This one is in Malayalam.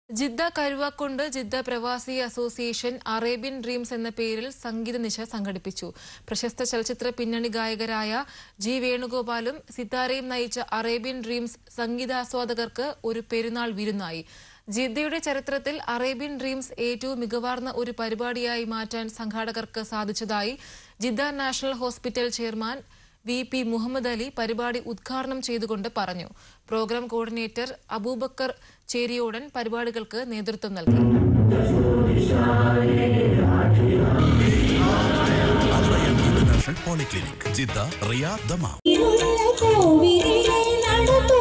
ജിദ്ദ കരുവാക്കുണ്ട് ജിദ്ദ പ്രവാസി അസോസിയേഷൻ അറേബ്യൻ ഡ്രീംസ് എന്ന പേരിൽ സംഗീത നിശ സംഘടിപ്പിച്ചു പ്രശസ്ത ചലച്ചിത്ര പിന്നണി ഗായകരായ ജി വേണുഗോപാലും സിത്താരയും നയിച്ച അറേബ്യൻ ഡ്രീംസ് സംഗീതാസ്വാദകർക്ക് ഒരു പെരുന്നാൾ വിരുന്നായി ജിദ്ദയുടെ ചരിത്രത്തിൽ അറേബ്യൻ ഡ്രീംസ് ഏറ്റവും മികവാർന്ന ഒരു പരിപാടിയായി മാറ്റാൻ സംഘാടകർക്ക് സാധിച്ചതായി Jeddah national hospital chairman V P Muhammad Ali പരിപാടി ഉദ്ഘാടനം ചെയ്തുകൊണ്ട് പറഞ്ഞു പ്രോഗ്രാം കോർഡിനേറ്റർ അബൂബക്കർ ചേരിയോടൻ പരിപാടികൾക്ക് നേതൃത്വം നൽകി international polyclinic Jeddah Riyadh Dammam ഇരുള്ള കോവിലിലെ നടപ്പു